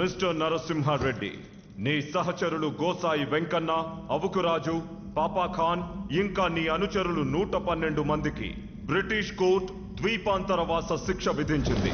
Mister Narasimha Reddy నీ సహచరులు గోసాయి వెంకన్న అవుకురాజు పాపా ఖాన్ ఇంకా నీ అనుచరులు నూట పన్నెండు మందికి బ్రిటిష్ కోర్ట్ ద్వీపాంతరవాస శిక్ష విధించింది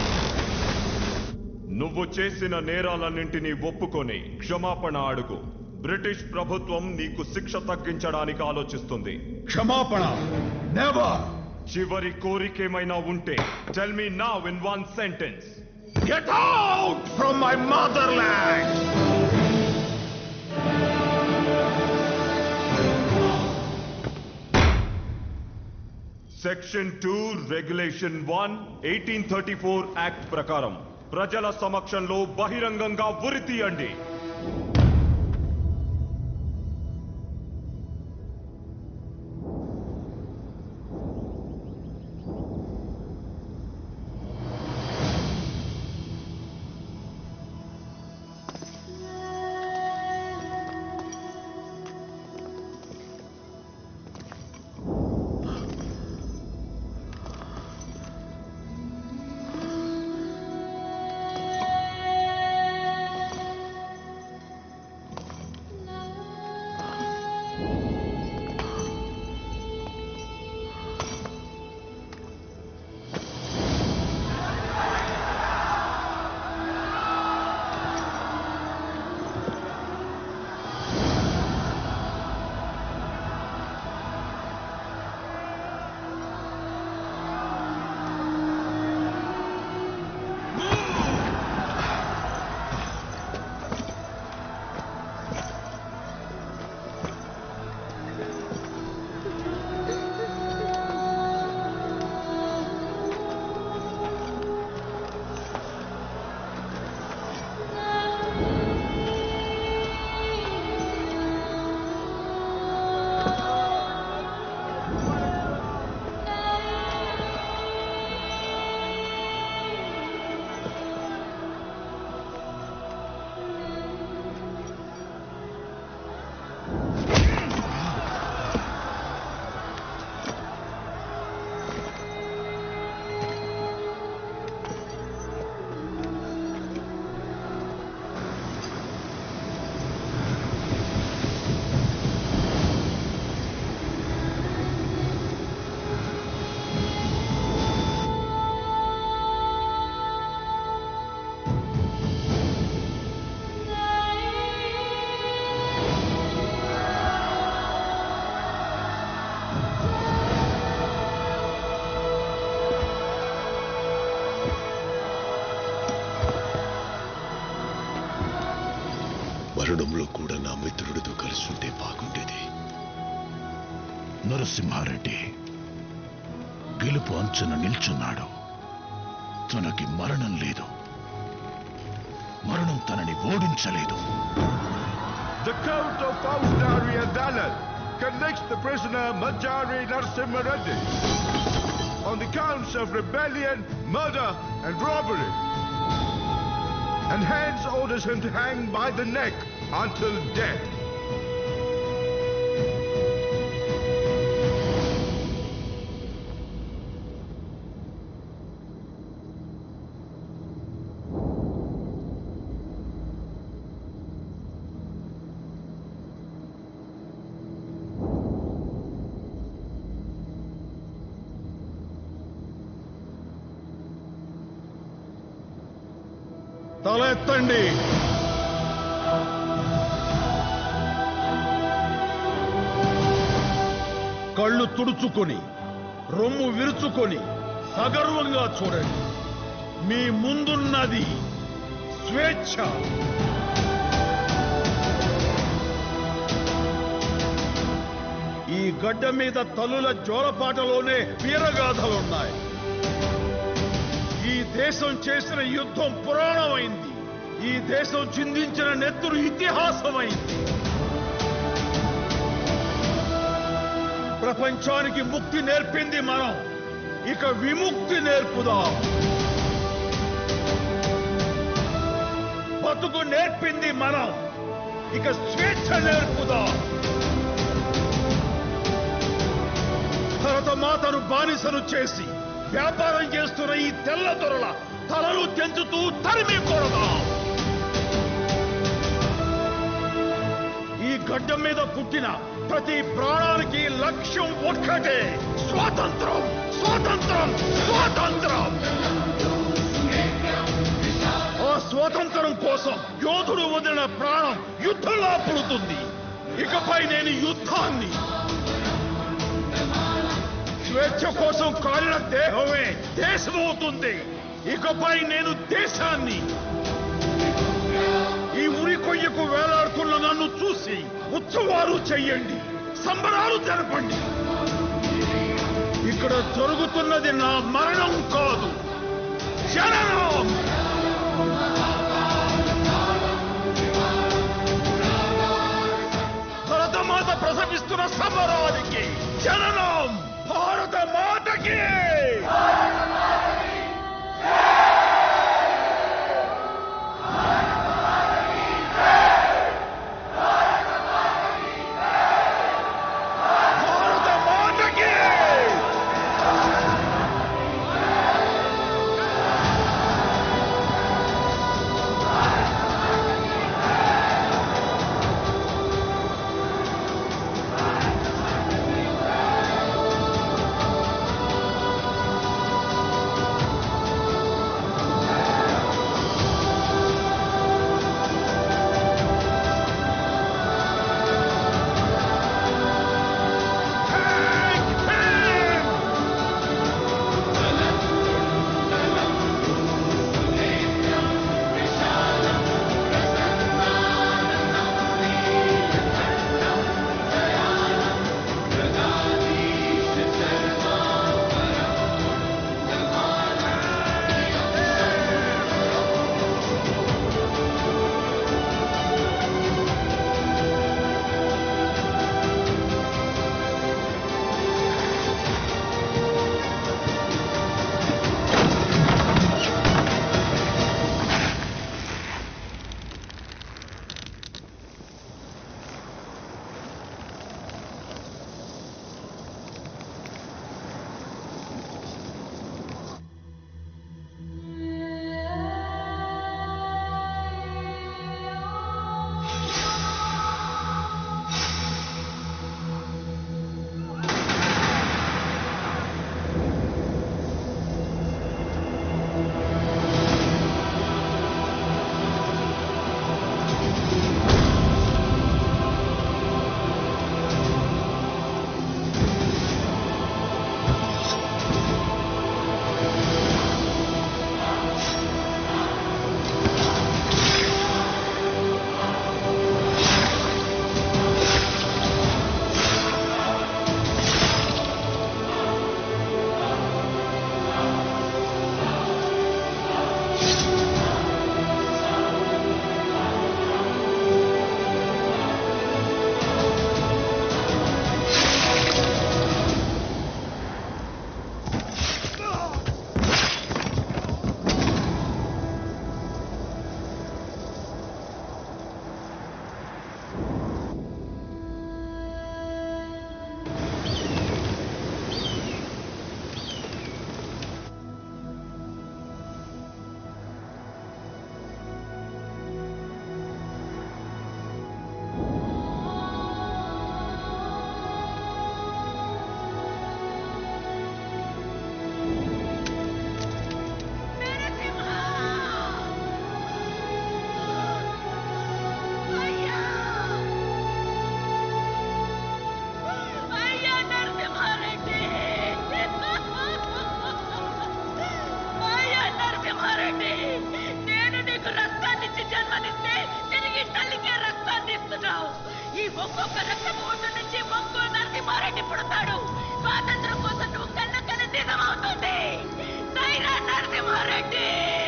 నువ్వు చేసిన నేరాలన్నింటినీ ఒప్పుకొని క్షమాపణ అడుగు బ్రిటిష్ ప్రభుత్వం నీకు శిక్ష తగ్గించడానికి ఆలోచిస్తుంది క్షమాపణ నెవర్ చివరి కోరికేమైనా ఉంటే tell me now in one sentence get out from my motherland section two regulation one eighteen thirty four act ప్రకారం ప్రజల సమక్షంలో బహిరంగంగా ఉరి తీయండి మరణంలో కూడా నా మిత్రుడితో కలిసి ఉంటే బాగుండేది నరసింహారెడ్డి గెలుపు అంచున నిల్చున్నాడు తనకి మరణం లేదు మరణం తనని ఓడించలేదు The court of Fauzdari Adalat convicts the prisoner Majari Narsimha Reddy on the counts of rebellion, murder, and robbery, and hence orders him to hang by the neck until death. తల ఎత్తండి కళ్ళు తుడుచుకొని రొమ్ము విరుచుకొని సగర్వంగా చూడండి మీ ముందున్నది స్వేచ్ఛ ఈ గడ్డ మీద తల్లుల జోలపాటలోనే వీరగాథలున్నాయి ఈ దేశం చేసిన యుద్ధం పురాణమైంది ఈ దేశం చిందించిన నెత్తురు ఇతిహాసమైంది ప్రపంచానికి ముక్తి నేర్పింది మనం ఇక విముక్తి నేర్పుదాం బతుకు నేర్పింది మనం ఇక స్వేచ్ఛ నేర్పుదాం భరతమాతను బానిసను చేసి వ్యాపారం చేస్తున్న ఈ తెల్ల దొరల తలలు తెంచుతూ తరిమి కొడదాం గడ్డ మీద పుట్టిన ప్రతి ప్రాణానికి లక్ష్యం ఒక్కటే స్వాతంత్రం స్వాతంత్రం స్వాతంత్రం ఆ స్వాతంత్రం కోసం యోధుడు వదిలిన ప్రాణం యుద్ధంలో పుడుతుంది ఇకపై నేను యుద్ధాన్ని స్వేచ్ఛ కోసం కాలిన దేహమే దేశమవుతుంది ఇకపై నేను దేశాన్ని ఈ ఉరి కొయ్యకు వేలాడుతున్న నన్ను చూసి ఉత్సవాలు చెయ్యండి సంబరాలు జరపండి ఇక్కడ జరుగుతున్నది నా మరణం కాదు జననం భరతమాత ప్రసవిస్తున్న సమరానికి జననం భారత మాతకి భారత మాతకి అయ్యా నరసింహారెడ్డి అయ్యా నరసింహారెడ్డి నేను నీకు రక్తాన్ని ఇచ్చి జన్మనిస్తే తిరిగి తల్లికే రక్తాన్ని ఇస్తున్నావు ఈ ఒక్కొక్క రక్తం ఒడ్డు నుంచి ఒక్కో నరసింహారెడ్డి పుడతాడు స్వాతంత్రం కోసం నువ్వు కన్న కల నిజమవుతుంది నైరా నరసింహారెడ్డి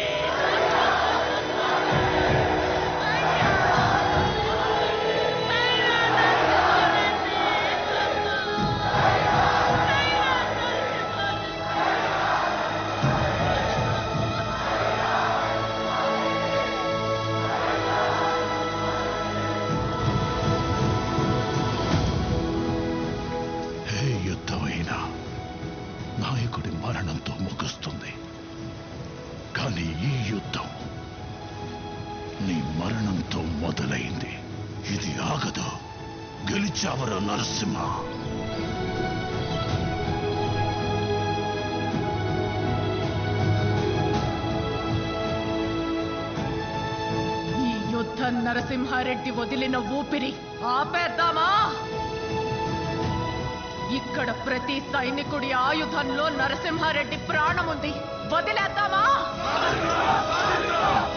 ఏ యుద్ధమైనా నాయకుడి మరణంతో ముగుస్తుంది కానీ ఈ యుద్ధం నీ మరణంతో మొదలైంది ఇది ఆగదు గెలిచావరా నరసింహ ఈ యుద్ధం నరసింహారెడ్డి వదిలిన ఊపిరి ఆపేద్దామా ఇక్కడ ప్రతి సైనికుడి ఆయుధంలో నరసింహారెడ్డి ప్రాణం ఉంది వదిలేద్దామా